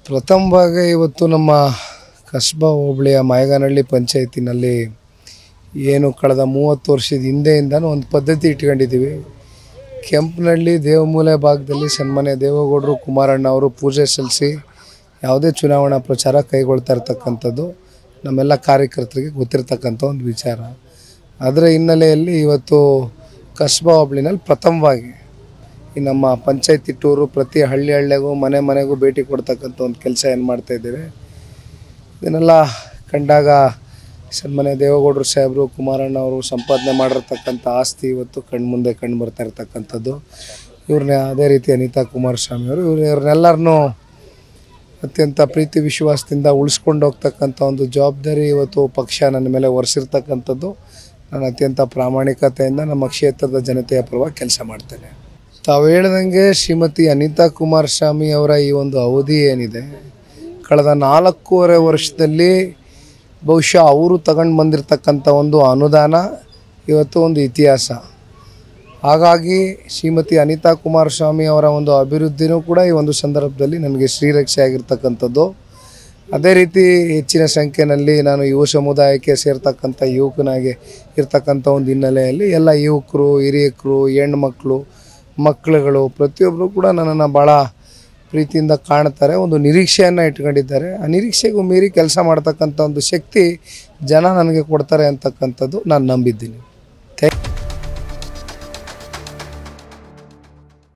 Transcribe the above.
ಪ್ರಥಮವಾಗಿ ಇವತ್ತು ನಮ್ಮ ಕಸ್ಬಾ ಹೋಬಳಿಯ ಮಾಯಗಾನಹಳ್ಳಿ ಪಂಚಾಯತಿನಲ್ಲಿ ಏನು ಕಳೆದ ಮೂವತ್ತು ವರ್ಷದ ಹಿಂದೆಯಿಂದನೂ ಒಂದು ಪದ್ಧತಿ ಇಟ್ಕೊಂಡಿದ್ದೀವಿ ಕೆಂಪನಹಳ್ಳಿ ದೇವಮೂಲೆ ಭಾಗದಲ್ಲಿ ಸನ್ಮಾನ್ಯ ದೇವೇಗೌಡರು ಕುಮಾರಣ್ಣ ಅವರು ಪೂಜೆ ಸಲ್ಲಿಸಿ ಯಾವುದೇ ಚುನಾವಣಾ ಪ್ರಚಾರ ಕೈಗೊಳ್ತಾ ಇರ್ತಕ್ಕಂಥದ್ದು ನಮ್ಮೆಲ್ಲ ಕಾರ್ಯಕರ್ತರಿಗೆ ಗೊತ್ತಿರ್ತಕ್ಕಂಥ ಒಂದು ವಿಚಾರ ಅದರ ಹಿನ್ನೆಲೆಯಲ್ಲಿ ಇವತ್ತು ಕಸ್ಬಾ ಹೋಬಳಿನಲ್ಲಿ ಪ್ರಥಮವಾಗಿ ಈ ನಮ್ಮ ಪಂಚಾಯತಿ ಟೂರು ಪ್ರತಿ ಹಳ್ಳಿ ಹಳ್ಳಿಗೂ ಮನೆ ಮನೆಗೂ ಭೇಟಿ ಕೊಡ್ತಕ್ಕಂಥ ಒಂದು ಕೆಲಸ ಏನು ಮಾಡ್ತಾ ಇದ್ದೇವೆ ಇದನ್ನೆಲ್ಲ ಕಂಡಾಗ ಸನ್ಮಾನ್ಯ ದೇವೇಗೌಡರು ಸಾಹೇಬರು ಕುಮಾರಣ್ಣ ಅವರು ಸಂಪಾದನೆ ಮಾಡಿರ್ತಕ್ಕಂಥ ಆಸ್ತಿ ಇವತ್ತು ಕಣ್ಮುಂದೆ ಕಂಡು ಬರ್ತಾ ಇರ್ತಕ್ಕಂಥದ್ದು ಇವ್ರನ್ನ ಅದೇ ರೀತಿ ಅನಿತಾ ಕುಮಾರಸ್ವಾಮಿ ಅವರು ಇವ್ರು ಇವ್ರನ್ನೆಲ್ಲರನ್ನೂ ಅತ್ಯಂತ ಪ್ರೀತಿ ವಿಶ್ವಾಸದಿಂದ ಉಳಿಸ್ಕೊಂಡು ಹೋಗ್ತಕ್ಕಂಥ ಒಂದು ಜವಾಬ್ದಾರಿ ಇವತ್ತು ಪಕ್ಷ ನನ್ನ ಮೇಲೆ ಹೊರಿಸಿರ್ತಕ್ಕಂಥದ್ದು ನಾನು ಅತ್ಯಂತ ಪ್ರಾಮಾಣಿಕತೆಯಿಂದ ನಮ್ಮ ಕ್ಷೇತ್ರದ ಜನತೆಯ ಪರವಾಗಿ ಕೆಲಸ ಮಾಡ್ತೇನೆ ತಾವು ಹೇಳ್ದಂಗೆ ಶ್ರೀಮತಿ ಅನಿತಾ ಕುಮಾರಸ್ವಾಮಿ ಅವರ ಈ ಒಂದು ಅವಧಿ ಏನಿದೆ ಕಳೆದ ನಾಲ್ಕೂವರೆ ವರ್ಷದಲ್ಲಿ ಬಹುಶಃ ಅವರು ತಗೊಂಡು ಬಂದಿರತಕ್ಕಂಥ ಒಂದು ಅನುದಾನ ಇವತ್ತು ಒಂದು ಇತಿಹಾಸ ಹಾಗಾಗಿ ಶ್ರೀಮತಿ ಅನಿತಾ ಕುಮಾರಸ್ವಾಮಿ ಅವರ ಒಂದು ಅಭಿವೃದ್ಧಿನೂ ಕೂಡ ಈ ಒಂದು ಸಂದರ್ಭದಲ್ಲಿ ನನಗೆ ಶ್ರೀರಕ್ಷೆ ಆಗಿರ್ತಕ್ಕಂಥದ್ದು ಅದೇ ರೀತಿ ಹೆಚ್ಚಿನ ಸಂಖ್ಯೆಯಲ್ಲಿ ನಾನು ಯುವ ಸಮುದಾಯಕ್ಕೆ ಸೇರ್ತಕ್ಕಂಥ ಯುವಕನಾಗಿ ಇರ್ತಕ್ಕಂಥ ಒಂದು ಹಿನ್ನೆಲೆಯಲ್ಲಿ ಎಲ್ಲ ಯುವಕರು ಹಿರಿಯಕರು ಹೆಣ್ಮಕ್ಳು ಮಕ್ಕಳುಗಳು ಪ್ರತಿಯೊಬ್ಬರು ಕೂಡ ನನ್ನನ್ನು ಭಾಳ ಪ್ರೀತಿಯಿಂದ ಕಾಣ್ತಾರೆ ಒಂದು ನಿರೀಕ್ಷೆಯನ್ನು ಇಟ್ಕೊಂಡಿದ್ದಾರೆ ಆ ನಿರೀಕ್ಷೆಗೂ ಮೀರಿ ಕೆಲಸ ಮಾಡ್ತಕ್ಕಂಥ ಒಂದು ಶಕ್ತಿ ಜನ ನನಗೆ ಕೊಡ್ತಾರೆ ಅಂತಕ್ಕಂಥದ್ದು ನಾನು ನಂಬಿದ್ದೀನಿ